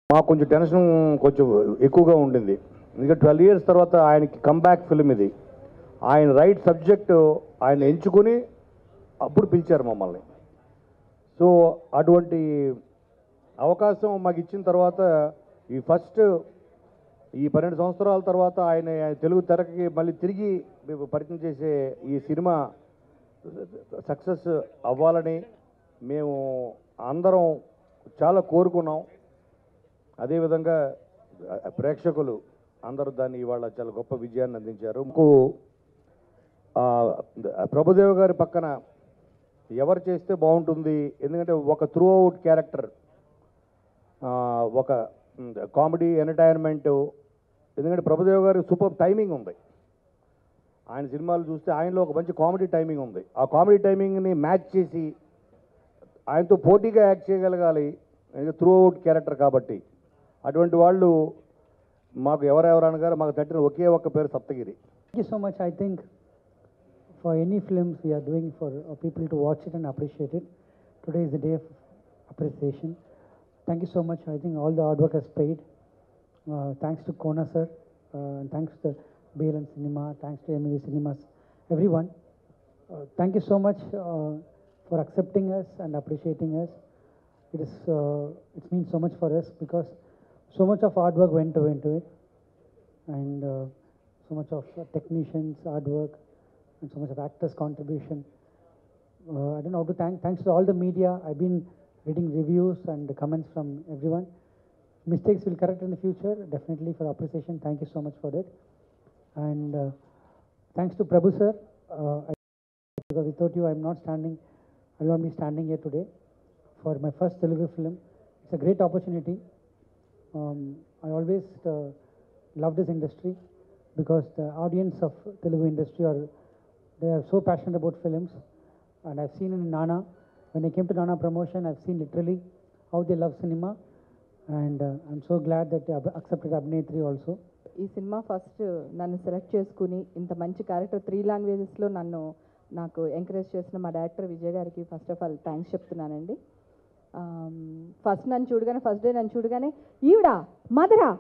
మాకు కొంచెం టెన్షన్ కొంచెం ఎక్కువగా ఉండింది ఎందుకంటే ట్వెల్వ్ ఇయర్స్ తర్వాత ఆయనకి కంబ్యాక్ ఫిల్మ్ ఇది ఆయన రైట్ సబ్జెక్ట్ ఆయన ఎంచుకుని అప్పుడు పిలిచారు మమ్మల్ని సో అటువంటి అవకాశం మాకు ఇచ్చిన తర్వాత ఈ ఫస్ట్ ఈ పన్నెండు సంవత్సరాల తర్వాత ఆయన తెలుగు తెరకి మళ్ళీ తిరిగి పరిచయం చేసే ఈ సినిమా సక్సెస్ అవ్వాలని మేము అందరం చాలా కోరుకున్నాం అదేవిధంగా ఆ, ప్రేక్షకులు అందరూ దాన్ని ఇవాళ చాలా గొప్ప విజయాన్ని అందించారు మాకు ఆ, ప్రభుదేవ గారి పక్కన ఎవరు చేస్తే బాగుంటుంది ఎందుకంటే ఒక త్రూ అవుట్ క్యారెక్టర్ ఒక కామెడీ ఎంటర్టైన్మెంట్ ఎందుకంటే ప్రభుదేవ గారి సూపర్ టైమింగ్ ఉంది ఆయన సినిమాలు చూస్తే ఆయనలో ఒక మంచి కామెడీ టైమింగ్ ఉంది ఆ కామెడీ టైమింగ్ని మ్యాచ్ చేసి ఆయనతో పోటీగా యాక్ట్ చేయగలగాలి త్రూ అవుట్ క్యారెక్టర్ కాబట్టి అటువంటి వాళ్ళు మాకు ఎవరెవరు అనగారు మాకు తట్టిన ఒకే ఒక్క పేరు Saptagiri Thank you so much. I think for any films we are doing for uh, people to watch it and appreciate it, today is the day of appreciation. Thank you so much. I think all the hard work has paid. Uh, thanks to Kona sir, uh, and thanks to BLM Cinema, thanks to MV Cinemas, everyone. Uh, thank you so much uh, for accepting us and appreciating us. It is uh, it means so much for us because so much of hard work went into it and uh, so much of uh, technicians' hard work and so much of actors' contribution. Uh, I don't know how to thank. Thanks to all the media. I've been reading reviews and the comments from everyone. Mistakes will correct in the future. Definitely for appreciation. Thank you so much for that. And uh, thanks to Prabhu sir. Uh, I, because without you, I'm not standing. I will not be standing here today for my first Telugu film. It's a great opportunity. Um, I always uh, love this industry because the audience of Telugu industry are they are so passionate about films, and I've seen in Nana. When I came to Nana promotion, I've seen literally how they love cinema, and uh, I'm so glad that they ab- accepted Abhinetri also. ఈ సినిమా first నన్ను select చేసుకుని ఇంత మంచి character three లాంగ్వేజెస్లో నన్ను నాకు encourage చేసిన మా డైరెక్టర్ విజయ్ గారికి ఫస్ట్ ఆఫ్ ఆల్ థ్యాంక్స్ చెప్తున్నానండి ఫస్ట్ నన్ను చూడగానే ఫస్ట్ డే నన్ను చూడగానే ఈవిడా మదరా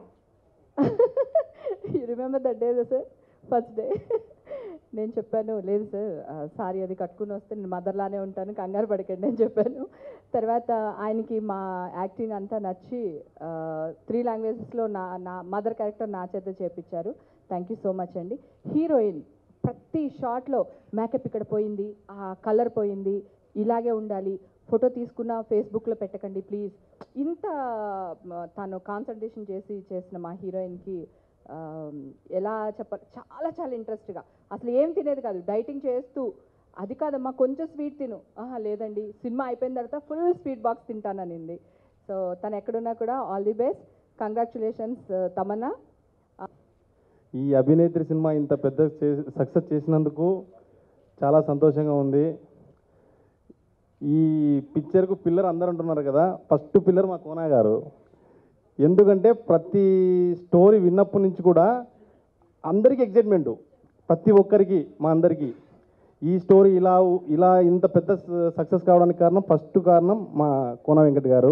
you remember that day sir first day నేను చెప్పాను లేదు సార్ సారీ అది కట్టుకుని వస్తే నేను మదర్లానే ఉంటాను కంగారు పడకండి అని చెప్పాను తర్వాత ఆయనకి మా యాక్టింగ్ అంతా నచ్చి త్రీ లాంగ్వేజెస్లో నా నా మదర్ క్యారెక్టర్ నా చేత చేపించారు థ్యాంక్ యూ సో మచ్ అండి హీరోయిన్ ప్రతి షాట్లో మేకప్ ఇక్కడ పోయింది ఆ కలర్ పోయింది ఇలాగే ఉండాలి ఫోటో తీసుకున్న ఫేస్బుక్లో పెట్టకండి ప్లీజ్ ఇంత మ, తను కాన్సన్ట్రేషన్ చేసి చేసిన మా హీరోయిన్కి ఎలా చెప్పాలి చాలా చాలా ఇంట్రెస్ట్గా అసలు ఏం తినేది కాదు డైటింగ్ చేస్తూ అది కాదమ్మా కొంచెం స్వీట్ తిను ఆహా లేదండి సినిమా అయిపోయిన తర్వాత ఫుల్ స్వీట్ బాక్స్ తింటాననింది సో తను ఎక్కడున్నా కూడా all the best congratulations Tamannaah ఈ అభినేత్రి సినిమా ఇంత పెద్ద సక్సెస్ చేసినందుకు చాలా సంతోషంగా ఉంది ఈ పిక్చర్కు పిల్లర్ అందరు అంటున్నారు కదా ఫస్ట్ పిల్లర్ మా కోనా గారు ఎందుకంటే ప్రతి స్టోరీ విన్నప్పటి నుంచి కూడా అందరికీ ఎగ్జైట్మెంట్ ప్రతి ఒక్కరికి మా అందరికీ ఈ స్టోరీ ఇలా ఇలా ఇంత పెద్ద సక్సెస్ కావడానికి కారణం ఫస్ట్ కారణం మా కోన వెంకట్ గారు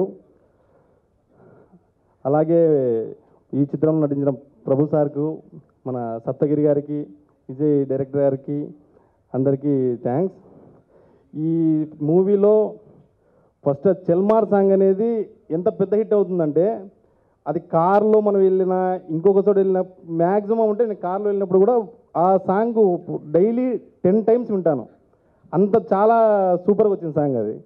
అలాగే ఈ చిత్రంలో నటించిన ప్రభు సార్కు మన సప్తగిరి గారికి విజయ్ డైరెక్టర్ గారికి అందరికీ థ్యాంక్స్ ఈ మూవీలో ఫస్ట్ చెల్మార్ సాంగ్ అనేది ఎంత పెద్ద హిట్ అవుతుందంటే అది కార్లో మనం వెళ్ళినా ఇంకొక చోట వెళ్ళిన మ్యాక్సిమం అంటే నేను కార్లో వెళ్ళినప్పుడు కూడా ఆ సాంగ్ డైలీ టెన్ టైమ్స్ వింటాను అంత చాలా సూపర్గా వచ్చింది సాంగ్ అది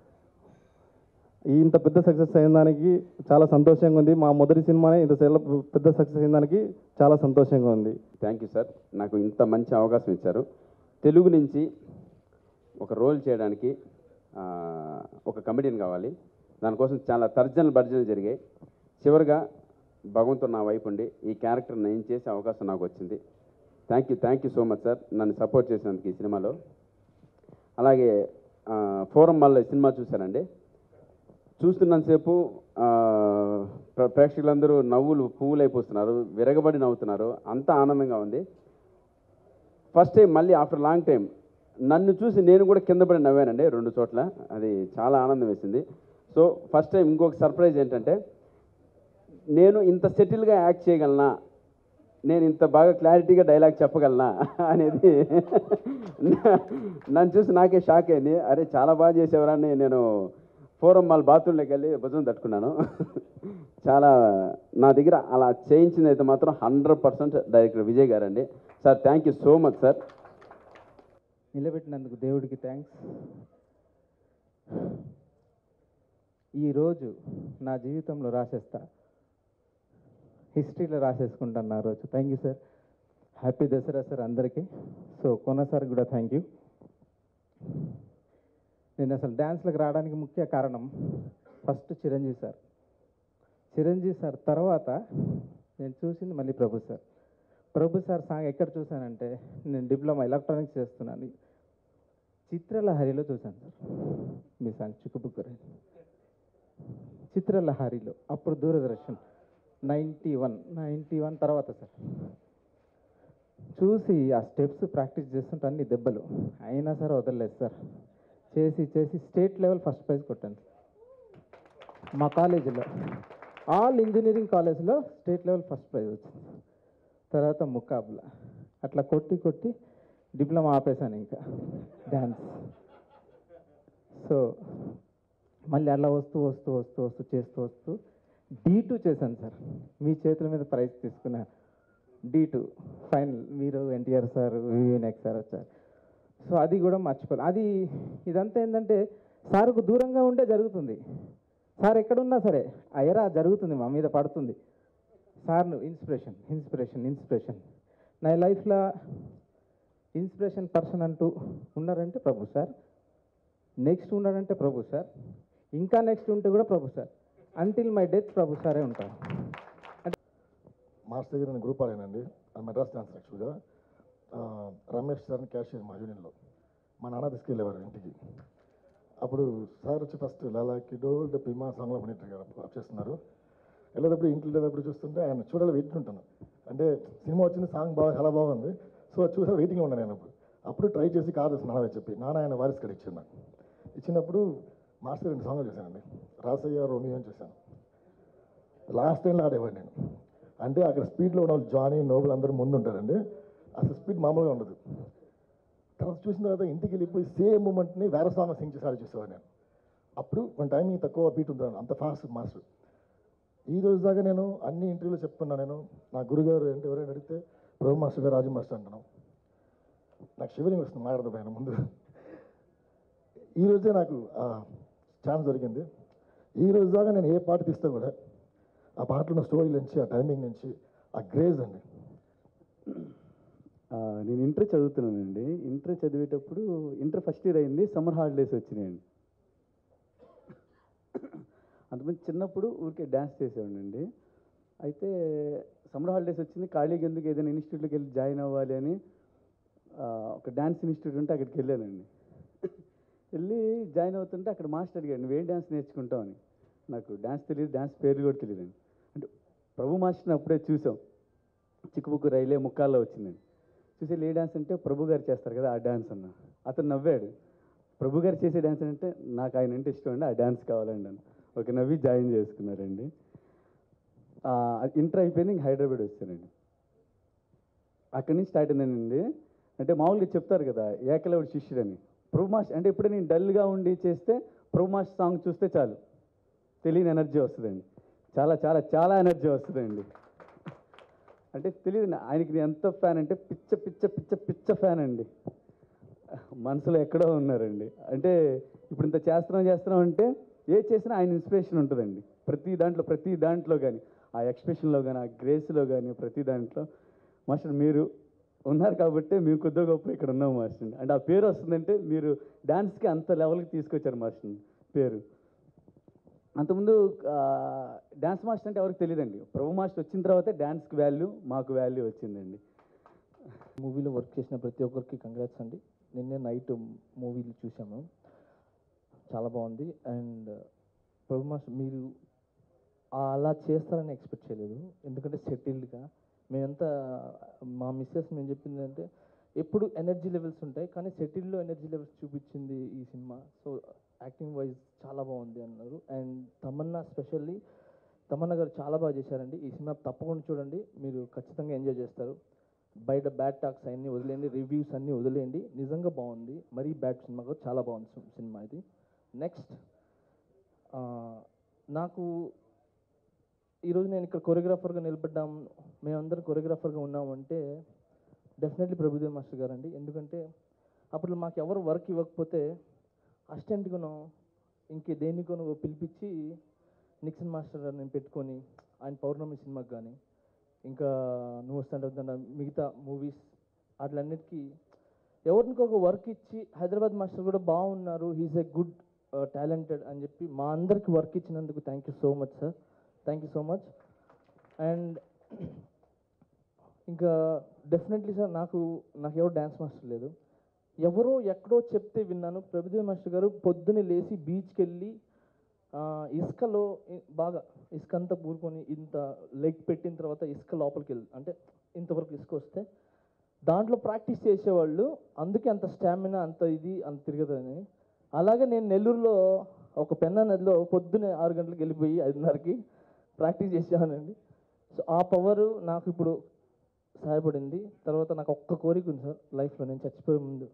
ఈ ఇంత పెద్ద సక్సెస్ అయిన దానికి చాలా సంతోషంగా ఉంది మా మొదటి సినిమానే ఇంత సెల- పెద్ద సక్సెస్ అయిన దానికి చాలా సంతోషంగా ఉంది థ్యాంక్ యూ సార్ నాకు ఇంత మంచి అవకాశం ఇచ్చారు తెలుగు నుంచి ఒక రోల్ చేయడానికి ఆ, ఒక కమెడియన్ కావాలి దానికోసం చాలా తర్జనలు భర్జనలు జరిగాయి చివరిగా భగవంతుడు నా వైపు ఉండి ఈ క్యారెక్టర్ నేను చేసే అవకాశం నాకు వచ్చింది thank you thank you so much sir నన్ను సపోర్ట్ చేసినందుకు ఈ సినిమాలో అలాగే ఆ, ఫోరం మళ్ళీ సినిమా చూశానండి చూస్తున్నంతసేపు ఆ, ప్ర- ప్రేక్షకులందరూ నవ్వులు పువ్వులు అయిపోతున్నారు విరగబడి నవ్వుతున్నారు అంత ఆనందంగా ఉంది ఫస్ట్ టైం మళ్ళీ ఆఫ్టర్ లాంగ్ టైం నన్ను చూసి నేను కూడా కింద పడి నవ్వానండి రెండు చోట్ల అది చాలా ఆనందం వేసింది సో ఫస్ట్ టైం ఇంకొక సర్ప్రైజ్ ఏంటంటే నేను ఇంత సెటిల్గా యాక్ట్ చేయగలనా నేను ఇంత బాగా క్లారిటీగా డైలాగ్ చెప్పగలనా అనేది నన్ను చూసి నాకే షాక్ అయింది అరే చాలా బాగా చేసేవరా అని నేను ఫోరం మాల్ బాత్రూంలోకి వెళ్ళి భుజం తట్టుకున్నాను చాలా నా దగ్గర అలా చేయించింది అయితే మాత్రం హండ్రెడ్ పర్సెంట్ డైరెక్టర్ విజయ్ గారండి sir thank you so much sir నిలబెట్టినందుకు దేవుడికి థ్యాంక్స్ ఈరోజు నా జీవితంలో రాసేస్తా హిస్టరీలో రాసేసుకుంటాను ఆ రోజు thank you sir happy Dasara sir అందరికీ సో కొన సార్ కూడా థ్యాంక్ యూ నేను అసలు డ్యాన్స్లకు రావడానికి ముఖ్య కారణం first Chiranjeevi sir Chiranjeevi sir తర్వాత నేను చూసింది మళ్ళీ Prabhu sir Prabhu sir song ఎక్కడ చూశానంటే నేను డిప్లొమా ఎలక్ట్రానిక్స్ చేస్తున్నాను చిత్రలహరిలో చూశాను సార్ మీ సాంగ్ చుక్కుబుక్కురే చిత్రలహరిలో అప్పుడు Doordarshan ninety one ninety one తర్వాత సార్ చూసి ఆ స్టెప్స్ ప్రాక్టీస్ చేస్తుంటే అన్ని దెబ్బలు అయినా సరే వదలలేదు సార్ చేసి చేసి స్టేట్ లెవెల్ ఫస్ట్ ప్రైజ్ కొట్టాను మా కాలేజీలో ఆల్ ఇంజనీరింగ్ కాలేజ్లో స్టేట్ లెవెల్ ఫస్ట్ ప్రైజ్ వచ్చింది తర్వాత ముకాబులా అట్లా కొట్టి కొట్టి డిప్లొమా ఆపేశాను ఇంకా డ్యాన్స్ సో మళ్ళీ అలా వస్తూ వస్తూ వస్తూ వస్తూ చేస్తూ వస్తూ డీ టూ చేశాను సార్ మీ చేతుల మీద ప్రైజ్ తీసుకున్నా డీ టూ ఫైనల్ మీరు ఎన్టీఆర్ సార్ వివిఎన్ఎక్ సార్ వచ్చారు సో అది కూడా మర్చిపోలే అది ఇదంతా ఏంటంటే సార్కు దూరంగా ఉంటే జరుగుతుంది సార్ ఎక్కడున్నా సరే ఆ ఎరా జరుగుతుంది మా మీద పడుతుంది సార్ను ఇన్స్పిరేషన్ ఇన్స్పిరేషన్ ఇన్స్పిరేషన్ నా లైఫ్లో ఇన్స్పిరేషన్ పర్సన్ అంటూ ఉన్నారంటే ప్రభు సార్ నెక్స్ట్ ఉన్నాడంటే ప్రభు సార్ ఇంకా నెక్స్ట్ ఉంటే కూడా Prabhu sir until my death Prabhu సారే ఉంటారు మాస్టర్ దగ్గర నేను గ్రూప్ ఆడానండి అది మెడ్రాస్ డాన్స్ యాక్చువల్గా ఆ, రమేష్ సార్ని క్యాషియర్ మా యూనియన్లో మా నాన్న తీసుకెళ్ళేవారు ఇంటికి అప్పుడు సార్ వచ్చి ఫస్ట్ లాలాకి డోల్ పిమా సాంగ్లో పనిట్టు చేస్తున్నారు వెళ్ళేటప్పుడు ఇంట్లో వెళ్ళేటప్పుడు చూస్తుంటే ఆయన చూడాలి వెయిట్ ఉంటాను అంటే సినిమా వచ్చింది సాంగ్ బాగా చాలా బాగుంది సో చూసా వెయిటింగ్ ఉన్నాను నేను అప్పుడు అప్పుడు ట్రై చేసి కార్ తెచ్చి నాన్న చెప్పి నాన్న ఆయన వారిస్ కడ ఇచ్చింది నాకు ఇచ్చినప్పుడు మాస్టర్ రెండు సాంగ్లు చేశానండి రాసయ్య రోమియో అని చేశాను లాస్ట్ టైంలో ఆడేవాడు నేను అంటే అక్కడ స్పీడ్లో ఉన్న వాళ్ళు జానీ నోబుల్ అందరూ ముందు ఉంటారండి అసలు స్పీడ్ మామూలుగా ఉండదు తర్వాత చూసిన తర్వాత ఇంటికి వెళ్ళిపోయి సేమ్ మూమెంట్ని వేరే సాంగ్ సింగ్ చేసి ఆడి చూసేవాడు నేను అప్పుడు కొంత టైమింగ్ తక్కువ బీట్ ఉంటుంది అంత ఫాస్ట్ మాస్టర్ ఈ రోజు దాకా నేను అన్ని ఇంటర్వ్యూలో చెప్తున్నా నేను నా గురుగారు అంటే ఎవరైనా అడిగితే ప్రభు మాస్టర్ గారు రాజు మాస్టర్ అంటున్నాను నాకు షివరింగ్ వస్తుంది మాట్లాడదు పైన ముందు ఈ రోజే నాకు ఛాన్స్ దొరికింది ఈ రోజు దాకా నేను ఏ పాట తీస్తే కూడా ఆ పాటలో ఉన్న స్టోరీ నుంచి ఆ టైమింగ్ నుంచి ఆ గ్రేజ్ అండి ఆ, నేను ఇంటర్ చదువుతున్నానండి ఇంటర్ చదివేటప్పుడు ఇంటర్ ఫస్ట్ ఇయర్ అయింది సమ్మర్ హాలిడేస్ వచ్చినాయండి అంతమంది చిన్నప్పుడు ఊరికే డ్యాన్స్ చేసేవాడినండి అయితే సమ్మర్ హాలిడేస్ వచ్చింది ఖాళీగా ఎందుకు ఏదైనా ఇన్స్టిట్యూట్లోకి వెళ్ళి జాయిన్ అవ్వాలి అని ఆ, ఒక డ్యాన్స్ ఇన్స్టిట్యూట్ ఉంటే అక్కడికి వెళ్ళానండి వెళ్ళి జాయిన్ అవుతుంటే అక్కడ మాస్టర్ అడిగాడు నువ్వేం డ్యాన్స్ నేర్చుకుంటావు అని నాకు డ్యాన్స్ తెలియదు డ్యాన్స్ పేర్లు కూడా తెలియదండి అంటే ప్రభు మాస్టర్ని అప్పుడే చూసాం చిక్కుబుక్కు రైలే ముక్కాల్లో వచ్చిందండి చూసి ఏ డ్యాన్స్ అంటే ప్రభు గారు చేస్తారు కదా ఆ డ్యాన్స్ అన్న అతను నవ్వాడు ప్రభు గారు చేసే డ్యాన్స్ అంటే నాకు ఆయన అంటే ఇష్టం అండి ఆ డ్యాన్స్ కావాలండి అని ఒక నవ్వి జాయిన్ చేసుకున్నారండి ఇంటర్ అయిపోయింది ఇంక హైదరాబాద్ వచ్చానండి అక్కడి నుంచి స్టార్ట్ అయిందండి అంటే మామూలుగా చెప్తారు కదా ఏకలవుడి శిష్యుడని ప్రభు మాస్టర్ అంటే ఎప్పుడు నేను డల్గా ఉండి చేస్తే ప్రభు మాస్టర్ సాంగ్ చూస్తే చాలు తెలియని ఎనర్జీ వస్తుందండి చాలా చాలా చాలా ఎనర్జీ వస్తుందండి అంటే తెలియదు ఆయనకి నేను ఎంత ఫ్యాన్ అంటే పిచ్చ పిచ్చ పిచ్చ పిచ్చ ఫ్యాన్ అండి మనసులో ఎక్కడో ఉన్నారండి అంటే ఇప్పుడు ఇంత చేస్తున్నాం చేస్తున్నాం అంటే ఏ చేసినా ఆయన ఇన్స్పిరేషన్ ఉంటుందండి ప్రతి దాంట్లో ప్రతి దాంట్లో కానీ ఆ ఎక్స్ప్రెషన్లో కానీ ఆ గ్రేస్లో కానీ ప్రతి దాంట్లో మాస్టర్ మీరు ఉన్నారు కాబట్టి మేము కొద్దిగా గొప్ప ఇక్కడ ఉన్నాం మాస్టర్ అంటే ఆ పేరు వస్తుందంటే మీరు డాన్స్కి అంత లెవెల్కి తీసుకొచ్చారు మాస్టర్ పేరు అంతకుముందు డ్యాన్స్ మాస్టర్ అంటే ఎవరికి తెలియదండి ప్రభు మాస్టర్ వచ్చిన తర్వాతే డ్యాన్స్కి వాల్యూ మాకు వాల్యూ వచ్చిందండి మూవీలో వర్క్ చేసిన ప్రతి ఒక్కరికి కంగ్రాట్స్ అండి నిన్నే నైట్ మూవీలు చూసాము చాలా బాగుంది అండ్ ప్రభు మాస్టర్ మీరు ఆ అలా చేస్తారని ఎక్స్పెక్ట్ చేయలేదు ఎందుకంటే సెటిల్డ్గా మేమంతా మా మిస్సెస్ మేము చెప్పింది అంటే ఎప్పుడు ఎనర్జీ లెవెల్స్ ఉంటాయి కానీ సెటిల్లో ఎనర్జీ లెవెల్స్ చూపించింది ఈ సినిమా సో యాక్టింగ్ వైజ్ చాలా బాగుంది అన్నారు అండ్ తమన్నా స్పెషల్లీ తమన్నా గారు చాలా బాగా చేశారండి ఈ సినిమా తప్పకుండా చూడండి మీరు ఖచ్చితంగా ఎంజాయ్ చేస్తారు బయట బ్యాడ్ టాక్స్ అన్నీ వదిలేయండి రివ్యూస్ అన్నీ వదిలేయండి నిజంగా బాగుంది మరీ బ్యాడ్ సినిమా కాదు చాలా బాగుంది సి- సినిమా ఇది నెక్స్ట్ నాకు ఈరోజు నేను ఇక్కడ కొరియోగ్రాఫర్గా నిలబడ్డాం మేమందరం కొరియోగ్రాఫర్గా ఉన్నామంటే డెఫినెట్లీ ప్రభుదేవ్ మాస్టర్ గారు అండి ఎందుకంటే అప్పుడు మాకు ఎవరు వర్క్ ఇవ్వకపోతే అసిస్టెంట్గానో ఇంకే దేనికోనో పిలిపించి నిక్సన్ మాస్టర్ నేను పెట్టుకొని ఆయన పౌర్ణమి సినిమాకి కానీ ఇంకా నువ్వు వస్తుంటే మిగతా మూవీస్ వాటిలన్నిటికీ ఎవరికి ఒక వర్క్ ఇచ్చి హైదరాబాద్ మాస్టర్ కూడా బాగున్నారు హీఈస్ ఎ గుడ్ టాలెంటెడ్ అని చెప్పి మా అందరికి వర్క్ ఇచ్చినందుకు thank you so much sir thank you so much and ఇంకా డెఫినెట్లీ సార్ నాకు నాకు ఎవరు డ్యాన్స్ మాస్టర్ లేదు ఎవరో ఎక్కడో చెప్తే విన్నాను ప్రభుదేవ్ మాస్టర్ గారు పొద్దున్నే లేచి బీచ్కి వెళ్ళి ఆ, ఇసుకలో ఇ- బాగా ఇసుక అంతా పూరుకొని ఇంత లెగ్ పెట్టిన తర్వాత ఇసుక లోపలికి వెళ్ళి అంటే ఇంతవరకు ఇసుక వస్తే దాంట్లో ప్రాక్టీస్ చేసేవాళ్ళు అందుకే అంత స్టామినా అంత ఇది అంత తిరగదని అలాగే నేను నెల్లూరులో ఒక పెన్నా నదిలో పొద్దున్నే ఆరు గంటలకు వెళ్ళిపోయి ఐదున్నరకి ప్రాక్టీస్ చేసేవానండి సో ఆ పవర్ నాకు ఇప్పుడు సహాయపడింది తర్వాత నాకు ఒక్క కోరిక ఉంది సార్ లైఫ్లో నేను చచ్చిపోయే ముందు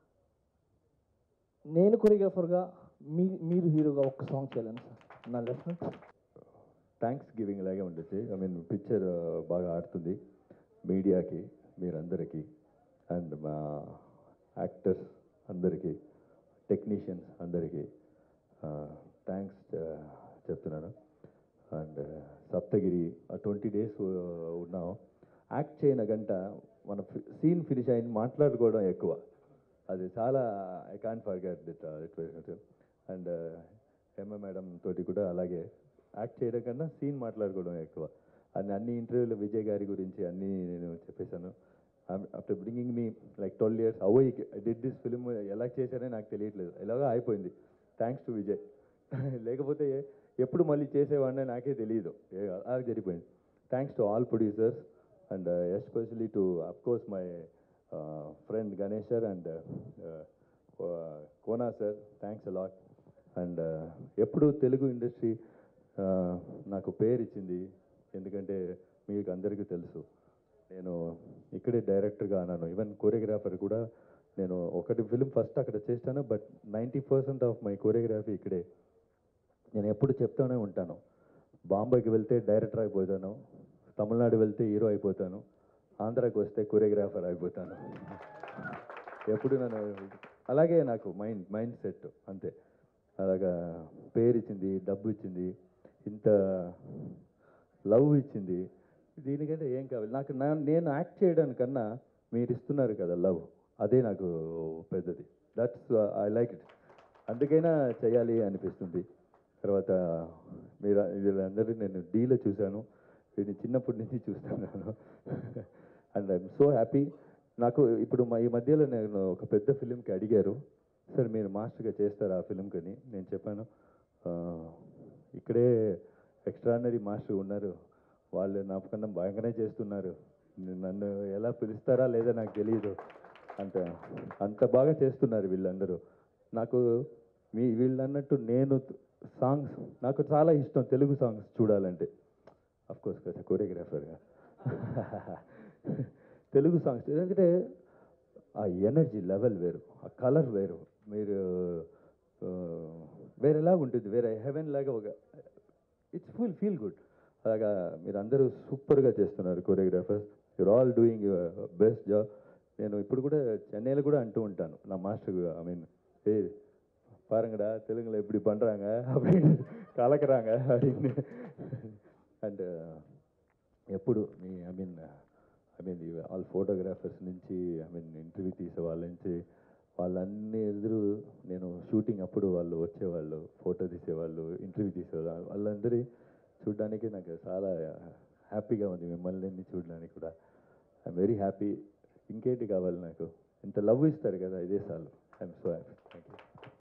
నేను కొరియోగ్రాఫర్గా మీ మీరు హీరోగా ఒక్క సాంగ్ చేయాలని సార్ నా లైఫ్ థ్యాంక్స్ గివింగ్ లాగే ఉండొచ్చు ఐ మీన్ పిక్చర్ బాగా ఆడుతుంది మీడియాకి మీరందరికీ అండ్ మా యాక్టర్స్ అందరికీ టెక్నీషియన్స్ అందరికీ థ్యాంక్స్ చెప్తున్నాను అండ్ సప్తగిరి ట్వంటీ డేస్ ఉన్నాం యాక్ట్ చేయన గంట మన సీన్ ఫినిష్ అయిన మాట్లాడుకోవడం ఎక్కువ అది చాలా I can't forget that it and MA madam తోటి కూడా అలాగే యాక్ట్ చేయడం కన్నా సీన్ మాట్లాడుకోవడం ఎక్కువ అండ్ అన్ని ఇంటర్వ్యూలు విజయ్ గారి గురించి అన్నీ నేను చెప్పేశాను after bringing me like twelve years how did this film ఎలా చేశారని నాకు తెలియట్లేదు ఎలాగో అయిపోయింది థ్యాంక్స్ టు విజయ్ లేకపోతే ఎప్పుడు మళ్ళీ చేసేవాడిని నాకే తెలియదు ఏ- అలా జరిగిపోయింది thanks to all producers and especially to of course my friend Ganesh sir and Kona sir thanks a lot and ఎప్పుడు తెలుగు ఇండస్ట్రీ నాకు పేరు ఇచ్చింది ఎందుకంటే మీకు అందరికీ తెలుసు నేను ఇక్కడే డైరెక్టర్గా అన్నాను ఈవెన్ కోరియోగ్రాఫర్ కూడా నేను ఒకటి ఫిలిం ఫస్ట్ అక్కడ చేస్తాను but ninety percent of my choreography ఇక్కడే నేను ఎప్పుడు చెప్తూనే ఉంటాను బాంబేకి వెళ్తే డైరెక్టర్ అయిపోతాను తమిళనాడు వెళ్తే హీరో అయిపోతాను ఆంధ్రాకి వస్తే కొరియోగ్రాఫర్ అయిపోతాను ఎప్పుడు నన్ను అలాగే నాకు మైండ్ మైండ్ సెట్ అంతే అలాగా పేరు ఇచ్చింది డబ్బు ఇచ్చింది ఇంత లవ్ ఇచ్చింది దీనికంటే ఏం కావాలి నాకు నా- నేను యాక్ట్ చేయడానికన్నా మీరు ఇస్తున్నారు కదా లవ్ అదే నాకు పెద్దది దట్స్ ఐ లైక్ ఇట్ అందుకైనా చేయాలి అనిపిస్తుంది తర్వాత మీరు వీళ్ళందరూ నేను డీలో చూశాను వీడిని చిన్నప్పటి నుంచి చూస్తున్నాను అండ్ ఐఎమ్ సో హ్యాపీ నాకు ఇప్పుడు మా ఈ మధ్యలో నేను ఒక పెద్ద ఫిలింకి అడిగారు సార్ మీరు మాస్టర్గా చేస్తారా ఆ ఫిలింకి అని నేను చెప్పాను "ఆ, ఇక్కడే ఎక్స్ట్రానరీ మాస్టర్ ఉన్నారు వాళ్ళు నాకన్నా బాగానే చేస్తున్నారు నన్ను ఎలా పిలుస్తారా లేదా నాకు తెలియదు అంత అంత బాగా చేస్తున్నారు వీళ్ళందరూ నాకు మీ వీళ్ళు అన్నట్టు నేను సాంగ్స్ నాకు చాలా ఇష్టం తెలుగు సాంగ్స్ చూడాలంటే కోర్స్ కదా కొరియోగ్రాఫర్గా తెలుగు సాంగ్స్ ఎందుకంటే ఆ ఎనర్జీ లెవెల్ వేరు ఆ కలర్ వేరు మీరు ఆ, వేరేలాగా ఉంటుంది వేరే హెవెన్ లాగా ఒక ఇట్స్ ఫుల్ ఫీల్ గుడ్ అలాగా మీరు అందరూ సూపర్గా చేస్తున్నారు choreographers you're all doing best job నేను ఇప్పుడు కూడా చెన్నైలో కూడా అంటూ ఉంటాను నా మాస్టర్ ఐ మీన్ ఏ பாருங்கடா தெலுங்குல எப்படி பண்ணுறாங்க அப்படின்னு கலக்குறாங்க அப்படின்னு అండ్ ఎప్పుడు మీ I mean I mean all photographers నుంచి ఐ మీన్ ఇంటర్వ్యూ తీసే వాళ్ళ నుంచి వాళ్ళన్ని ఎదురు నేను షూటింగ్ అప్పుడు వాళ్ళు వచ్చేవాళ్ళు ఫోటో తీసేవాళ్ళు ఇంటర్వ్యూ తీసేవాళ్ళు వాళ్ళందరి చూడడానికి నాకు చాలా హ్యాపీగా ఉంది మిమ్మల్ని చూడడానికి కూడా ఐఎమ్ వెరీ హ్యాపీ ఇంకేంటి కావాలి నాకు ఇంత లవ్ ఇస్తారు కదా ఇదే చాలు I'm so happy thank you